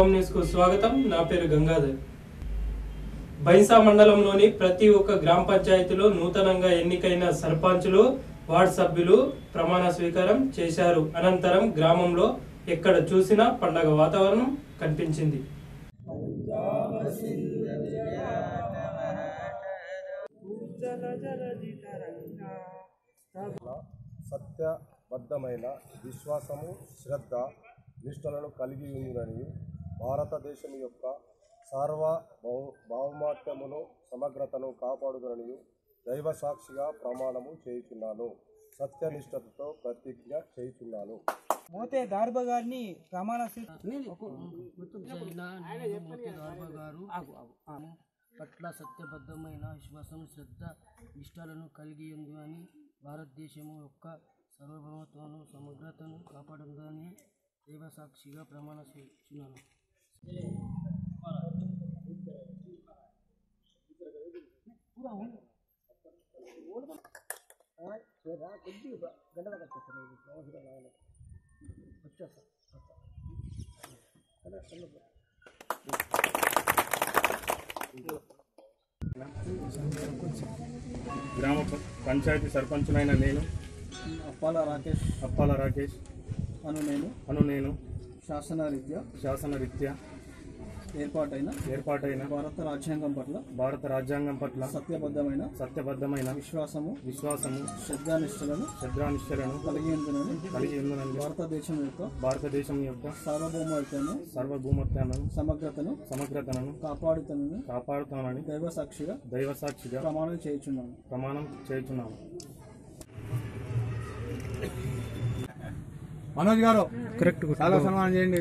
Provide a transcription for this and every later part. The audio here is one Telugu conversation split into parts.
హోమ్ న్యూస్ కు స్వాగతం నా పేరు గంగాధర్ బైంసా మండలంలోని ప్రతి ఒక్క గ్రామ పంచాయతీలో నూతనంగా ఎన్నికైన సర్పంచులు వార్డు సభ్యులు ప్రమాణ స్వీకారం చేశారు అనంతరం గ్రామంలో ఎక్కడ చూసినా పండగ వాతావరణం కనిపించింది సత్యబద్ధమైన విశ్వాసము శ్రద్ధ నిష్ఠలను కలిగి ఉందని భారతదేశం యొక్క సార్వభౌ భౌమాత్యమును సమగ్రతను కాపాడుదనని దైవ సాక్షిగా ప్రమాణము చేయుచున్నాను సత్యనిష్టతతో ప్రతిజ్ఞ చేయుచున్నాను మోతే దార్బ గారిని ప్రమాణ స్వీ- జైనా నేను మోతి దార్బా గారు పట్ల సత్యబద్ధమైన విశ్వాసం శ్రద్ధ నిష్ఠలను కలిగి ఉంది అని భారతదేశము యొక్క సార్వభౌమత్వను సమగ్రతను కాపాడుదని దైవ సాక్షిగా ప్రమాణ చేస్తున్నాను గ్రామ ప- పంచాయతీ సర్పంచునైన నేను అప్పాల రాకేష్ అప్పాల రాకేష్ అను నేను అను నేను శాసనరీత్యా శాసనరీత్యా ఏర్పాటైన ఏర్పాటైన భారత రాజ్యాంగం పట్ల భారత రాజ్యాంగం పట్ల సత్యబద్ధమైన సత్యబద్ధమైన విశ్వాసము విశ్వాసము శ్రద్ధానిష్టలను శ్రద్ధానిష్టలను కలిగి ఉందని కలిగి ఉందని భారతదేశం యొక్క భారతదేశం యొక్క సార్వభౌమత్వను సార్వభౌమత్వాలను సమగ్రతను సమగ్రతను కాపాడుతానని కాపాడుతానని దైవ సాక్షిగా దైవ సాక్షిగా ప్రమాణం చేయుచున్నాను ప్రమాణం చేస్తున్నాను మనోజ్ గారు కరెక్ట్ చాలా సన్మానం చేయండి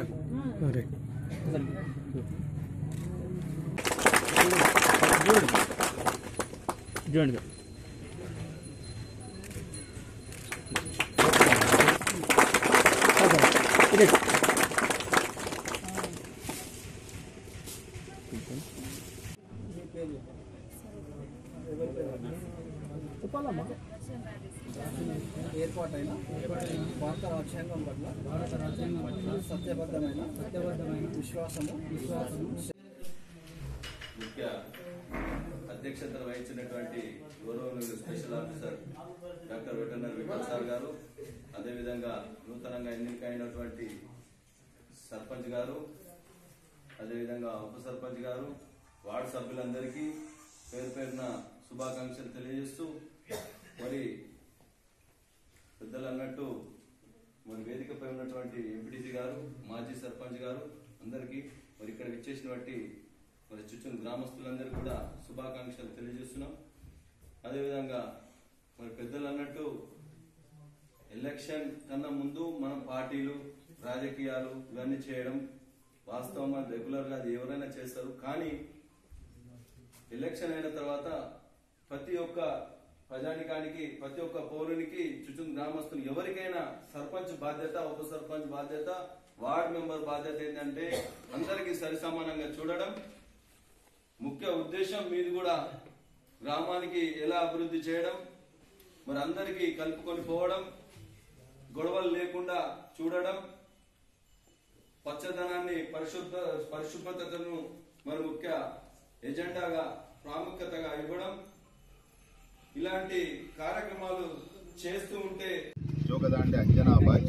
ఏర్పాటైన భారత రాజ్యాంగం పట్ల భారత రాజ్యాంగం పట్ల సత్యబద్ధమైన సత్యబద్ధమైన విశ్వాసము విశ్వాసము ముఖ్య అధ్యక్షతన వహించినటువంటి గౌరవనీయులు special officer doctor veterinary Vittal sir గారు అదేవిధంగా నూతనంగా ఎన్నికైనటువంటి సర్పంచ్ గారు అదేవిధంగా ఉప సర్పంచ్ గారు వార్డు సభ్యులందరికీ పేరు పేరున శుభాకాంక్షలు తెలియజేస్తూ మరి పెద్దలు అన్నట్టు మరి వేదికపై ఉన్నటువంటి ఎంపీటీసీ గారు మాజీ సర్పంచ్ గారు అందరికీ మరి ఇక్కడ విచ్చేసినటువంటి మరి చుట్టూ గ్రామస్తులందరికీ కూడా శుభాకాంక్షలు తెలియజేస్తున్నాం అదేవిధంగా మరి పెద్దలు అన్నట్టు ఎలక్షన్ కన్నా ముందు మనం పార్టీలు రాజకీయాలు ఇవన్నీ చేయడం వాస్తవం రెగ్యులర్ గా అది ఎవరైనా చేస్తారు కానీ ఎలక్షన్ అయిన తర్వాత ప్రతి ఒక్క ప్రజానికానికి ప్రతి ఒక్క పౌరునికి చుట్టూ గ్రామస్తులు ఎవరికైనా సర్పంచ్ బాధ్యత ఉప సర్పంచ్ బాధ్యత వార్డ్ మెంబర్ బాధ్యత ఏంటంటే అందరికీ సరిసమానంగా చూడడం ముఖ్య ఉద్దేశం మీది కూడా గ్రామానికి ఎలా అభివృద్ధి చేయడం మరి అందరికీ కలుపుకొని పోవడం గొడవలు లేకుండా చూడడం పచ్చదనాన్ని పరిశుద్ధ పరిశుభ్రతను మరి ముఖ్య ఎజెండాగా ప్రాముఖ్యతగా ఇవ్వడం ఇలాంటి కార్యక్రమాలు చేస్తూ ఉంటే జోగదాండి అంజనాబాయ్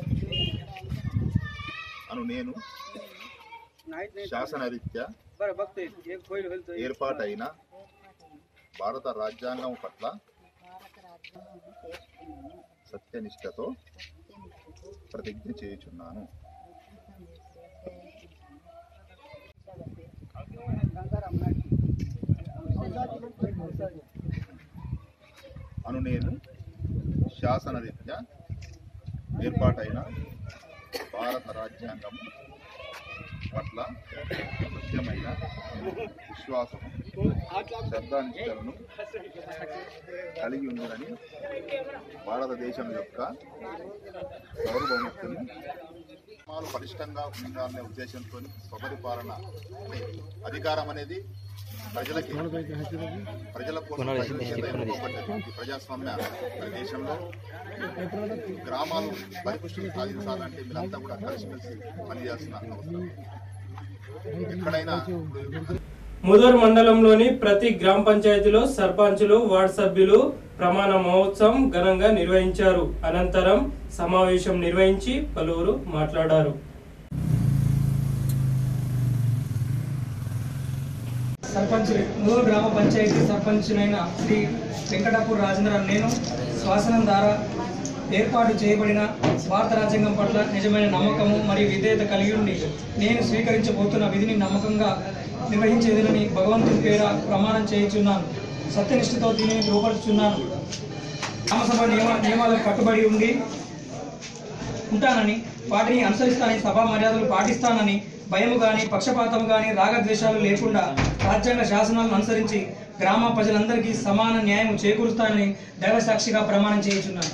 అను నేను శాసనరీత్యా ఏర్పాటైన భారత రాజ్యాంగం పట్ల సత్యనిష్టతో ప్రతిజ్ఞ చేయుచున్నాను అను నేను శాసనరీత్యా ఏర్పాటైన భారత రాజ్యాంగం పట్ల ముఖ్యమైన విశ్వాసము శ్రద్ధానిష్టలను కలిగి ఉందని భారతదేశం యొక్క సార్వభౌమత్వము నియమాలు పటిష్టంగా ఉండాలనే ఉద్దేశంతో స్వపరిపాలన అధికారం అనేది ప్రజలకి ప్రజల కోసం ప్రజల చేత ఎన్నుకోబడ్డది ఈ ప్రజాస్వామ్య మన దేశంలో గ్రామాలు పరిపుష్టిని సాధించాలంటే మీరంతా కూడా కలిసిమెలిసి పనిచేయాల్సిన అవసరం ఎక్కడైనా ముదూర్ మండలంలోని ప్రతి గ్రామ పంచాయతీలో సర్పంచులు వార్డు సభ్యులు ప్రమాణ మహోత్సవం ఘనంగా నిర్వహించారు అనంతరం సమావేశం నిర్వహించి పలువురు మాట్లాడారు సర్పంచ్ మూడు గ్రామ పంచాయతీ సర్పంచ్నైన శ్రీ వెంకటాపూర్ రాజేంద్రన్ నేను శ్వాసనం ద్వారా ఏర్పాటు చేయబడిన భారత రాజ్యాంగం పట్ల నిజమైన నమ్మకము మరియు విధేయత కలిగి ఉండి నేను స్వీకరించబోతున్న విధిని నమ్మకంగా నిర్వహించేదినని భగవంతుని పేర ప్రమాణం చేయుచున్నాను సత్యనిష్ఠతో దీనిని ధృవపరుచున్నాను గ్రామసభ నియమ నియమాలకు కట్టుబడి ఉండి ఉంటానని వాటిని అనుసరిస్తానని సభా మర్యాదలు పాటిస్తానని భయము గాని పక్షపాతం గాని రాగద్వేషాలు లేకుండా రాజ్యాంగ శాసనాలను అనుసరించి గ్రామ ప్రజలందరికీ సమాన న్యాయం చేకూరుస్తానని దైవ సాక్షిగా ప్రమాణం చేయుచున్నాను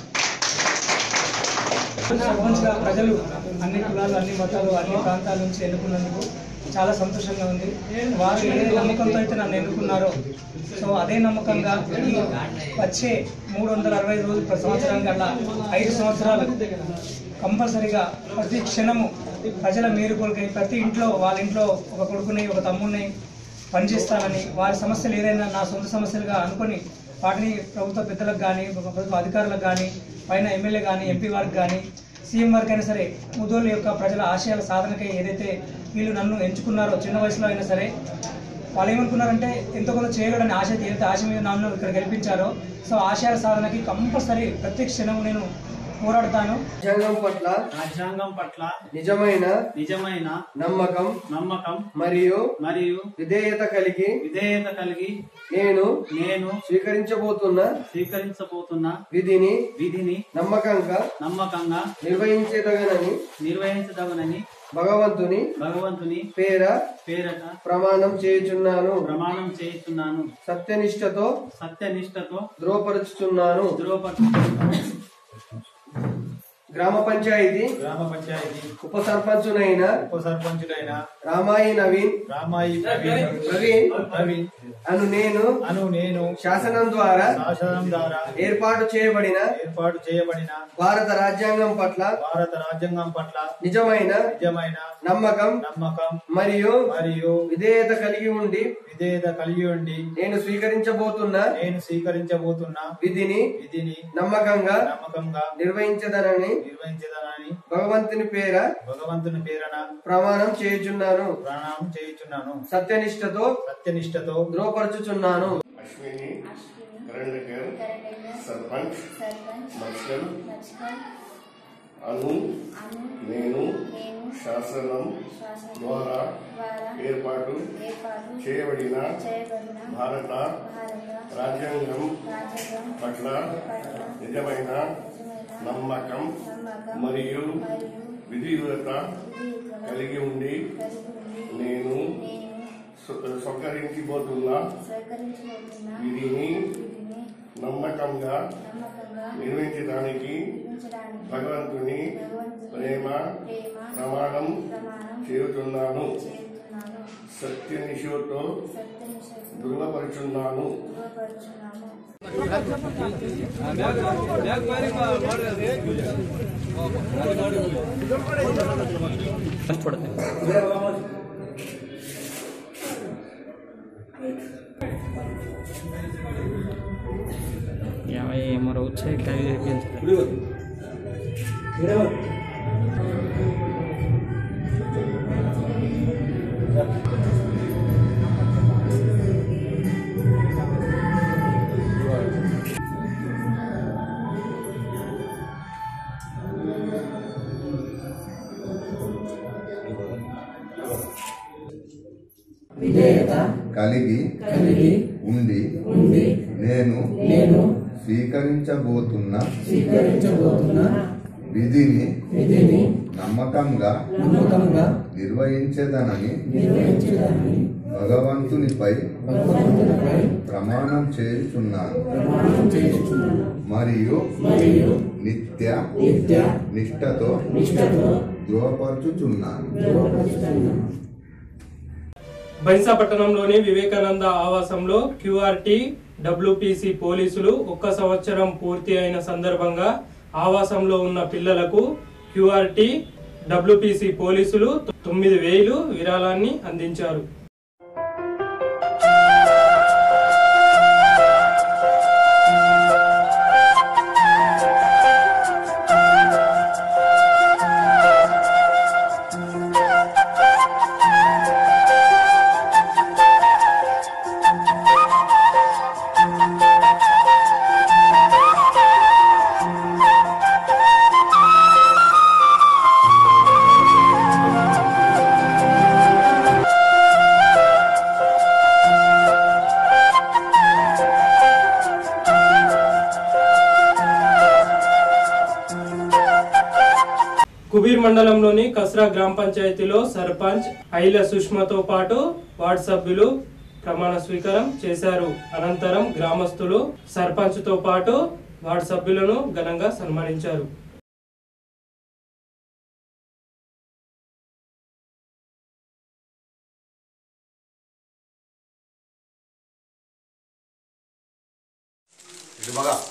సర్పంచ్గా ప్రజలు అన్ని కులాలు అన్ని మతాలు అన్ని ప్రాంతాల నుంచి ఎన్నుకున్నందుకు చాలా సంతోషంగా ఉంది వారు ఏ నమ్మకంతో అయితే నన్ను ఎన్నుకున్నారో సో అదే నమ్మకంగా ఈ వచ్చే మూడు వందల అరవై ఐదు రోజులు ప్రతి సంవత్సరానికి అలా ఐదు సంవత్సరాలు కంపల్సరీగా ప్రతి క్షణము ప్రజల మేలు కొలకై ప్రతి ఇంట్లో వాళ్ళ ఇంట్లో ఒక కొడుకుని ఒక తమ్ముడిని పనిచేస్తానని వారి సమస్యలు ఏదైనా నా సొంత సమస్యలుగా అనుకొని వాటిని ప్రభుత్వ పెద్దలకు కానీ ప్రభుత్వ అధికారులకు కానీ పైన ఎమ్మెల్యే కానీ ఎంపీ వారికి కానీ సీఎం వారికి అయినా సరే ముదోళ్ళ యొక్క ప్రజల ఆశయాల సాధనకై ఏదైతే వీళ్ళు నన్ను ఎంచుకున్నారో చిన్న వయసులో అయినా సరే వాళ్ళు ఏమనుకున్నారంటే ఎంతో కొంత చేయగలని ఆశ ఏదైతే ఆశ మీద నన్ను ఇక్కడ గెలిపించారో సో ఆశయాల సాధనకి కంపల్సరీ ప్రతి క్షణం నేను పోరాడతాను రాజ్యాంగం పట్ల రాజ్యాంగం పట్ల నిజమైన నిజమైన నమ్మకం నమ్మకం మరియు మరియు విధేయత కలిగి విధేయత కలిగి నేను నేను స్వీకరించబోతున్న స్వీకరించబోతున్న విధిని విధిని నమ్మకంగా నమ్మకంగా నిర్వహించేదగనని నిర్వహించదగనని భగవంతుని భగవంతుని పేర పేరట ప్రమాణం చేయుచున్నాను ప్రమాణం చేస్తున్నాను సత్యనిష్టతో సత్యనిష్టతో ధృవపరుచుచున్నాను ధృవపరుచుతున్నాను గ్రామ పంచాయతీ గ్రామ పంచాయతీ ఉప సర్పంచునైన ఉప సర్పంచుడైన రామాయి నవీన్ రామాయి ప్రవీణ్ ప్రవీణ్ ప్రవీణ్ అను నేను అను నేను శాసనం ద్వారా శాసనం ద్వారా ఏర్పాటు చేయబడిన ఏర్పాటు చేయబడిన భారత రాజ్యాంగం పట్ల భారత రాజ్యాంగం పట్ల నిజమైన నిజమైన నమ్మకం నమ్మకం మరియు మరియు విధేయత కలిగి ఉండి విధేయత కలిగి ఉండి నేను స్వీకరించబోతున్న నేను స్వీకరించబోతున్న విధిని విధిని నమ్మకంగా నమ్మకంగా నిర్వహించదనని నిర్వహించదనని భగవంతుని పేర భగవంతుని పేరన ప్రమాణం చేయుచున్నాను ప్రాణం చేయుచున్నాను సత్యనిష్టతో సత్యనిష్టతో ధృవపరచుచున్నాను అశ్విని కరణ్యకర్ సర్పంచ్ మత్స్యం అను నేను శాసనం ద్వారా ఏర్పాటు చేయబడిన భారత రాజ్యాంగం పట్ల నిజమైన నమ్మకం మరియు విధివత కలిగి ఉండి నేను స్వీకరించబోతున్న విధిని నమ్మకంగా నిర్వహించడానికి భగవంతుని ప్రేమ ప్రమాణం చేయుతున్నాను సత్యనిషోతో ధృవపరుచున్నాను हमारा उच्च कार्य కలిగి కలిగి ఉండి ఉండి నేను నేను స్వీకరించబోతున్న స్వీకరించబోతున్న విధిని విధిని నమ్మకంగా నమ్మకంగా నిర్వహించేదనని నిర్వహించేదనని భగవంతునిపై భగవంతునిపై ప్రమాణం చేయుచున్నాను ప్రమాణం చేయుచున్నాను మరియు మరియు నిత్య నిత్య నిష్ఠతో నిష్ఠతో ధృవపరచుచున్నాను ధృవపరచుచున్నాను బైన్సా పట్టణంలోని వివేకానంద ఆవాసంలో క్యూఆర్టీ డబ్ల్యూపీసీ పోలీసులు ఒక్క సంవత్సరం పూర్తి అయిన సందర్భంగా ఆవాసంలో ఉన్న పిల్లలకు క్యూఆర్టీ డబ్ల్యూపీసీ పోలీసులు తొమ్మిది వేలు విరాళాన్ని అందించారు కుబీర్ మండలంలోని కస్రా గ్రామ పంచాయతీలో సర్పంచ్ ఐల సుష్మతో పాటు వార్డు సభ్యులు ప్రమాణ స్వీకారం చేశారు అనంతరం గ్రామస్తులు సర్పంచ్ తో పాటు వార్డు సభ్యులను ఘనంగా సన్మానించారు ఇది మగా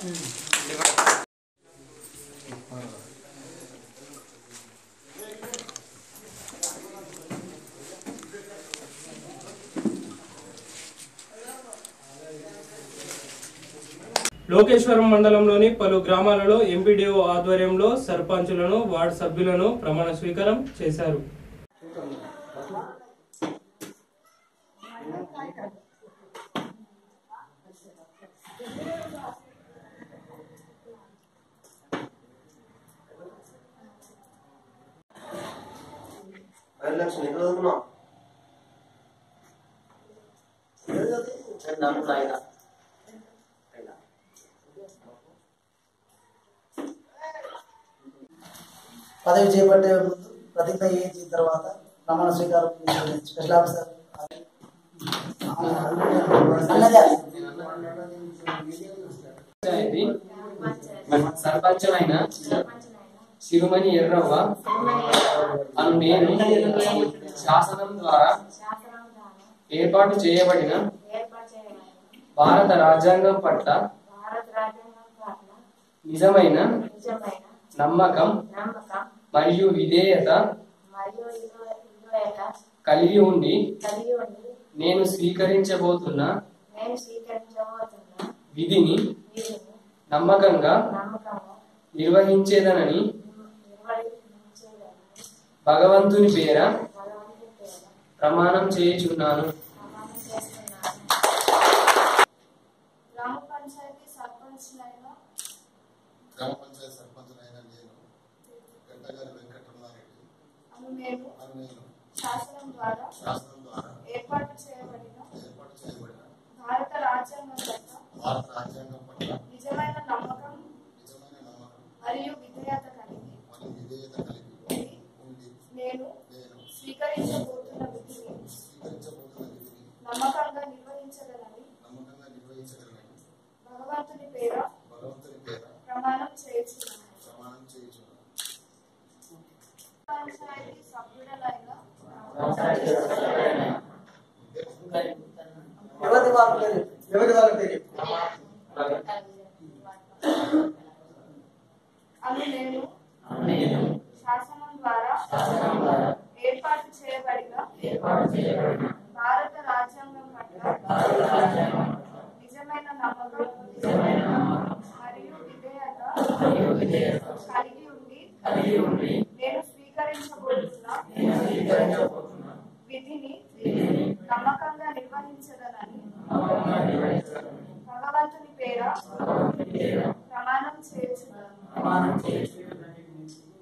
లోకేశ్వరం మండలంలోని పలు గ్రామాలలో ఎంపీడీఓ ఆధ్వర్యంలో సర్పంచులను వార్డు సభ్యులను ప్రమాణ స్వీకారం చేశారు వరలక్ష్మి ఎక్కడ చదువుకున్నావు చందాము నాయన పదవి చేపట్టే ముందు ప్రతిజ్ఞ చేసిన తర్వాత ప్రమాణ స్వీకారం స్పెషల్ ఆఫీసర్ అన్నదే పంచాయతీ సర్పంచమైన శిరుమణి ఎర్రవ్వ అను నేను శాసనం ద్వారా ఏర్పాటు చేయబడిన భారత రాజ్యాంగం పట్ల నిజమైన నమ్మకం మరియు విధేయత కలిగి ఉండి నేను స్వీకరించబోతున్న విధిని నమ్మకంగా నిర్వహించేదనని భగవంతుని పేర ప్రమాణం చేయుచున్నాను గ్రామ పంచాయతీ సర్పంచ్లైన గ్రామ పంచాయతీ సర్పంచులైన నేను గంటగారి వెంకటరమారెడ్డి అను నేను అని నేను శాసనం ద్వారా శాసనం ద్వారా ఏర్పాటు చేయబడిన ఏర్పాటు చేయబడిన భారత రాజ్యాంగం పట్ల భారత రాజ్యాంగం పట్ల నిజమైన నమ్మకం నిజమైన నమ్మకం మరియు విధేయత కలిగి మరియు విధేయత కలిగి ఉండి నేను నేను స్వీకరించబోతున్న విధిని స్వీకరించబోతున్న విధిని నమ్మకంగా నిర్వహించగలని నమ్మకంగా నిర్వహించగలను భగవంతుని పేర భగవంతుని పేర ప్రమాణం చేయుచున్నాను ప్రమాణం చేయుచున్నాను పంచాయతీ సభ్యుడలైన ఎవరి వాళ్ళ పేరు ఎవరి వాళ్ళ పేరు అను నేను శాసనం ద్వారా ఏర్పాటు చేయబడిన భారత రాజ్యాంగం పట్ల నిజమైన నమ్మకం మరియు విధేయత కలిగి ఉండి నేను స్వీకరించబోతున్న విధిని నమ్మకంగా నిర్వహించదనని భగవంతుని పేర ప్రమాణం చేయుచున్నాను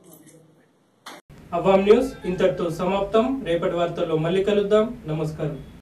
అవామ్ న్యూస్ ఇంతటితో సమాప్తం రేపటి వార్తల్లో మళ్ళీ కలుద్దాం నమస్కారం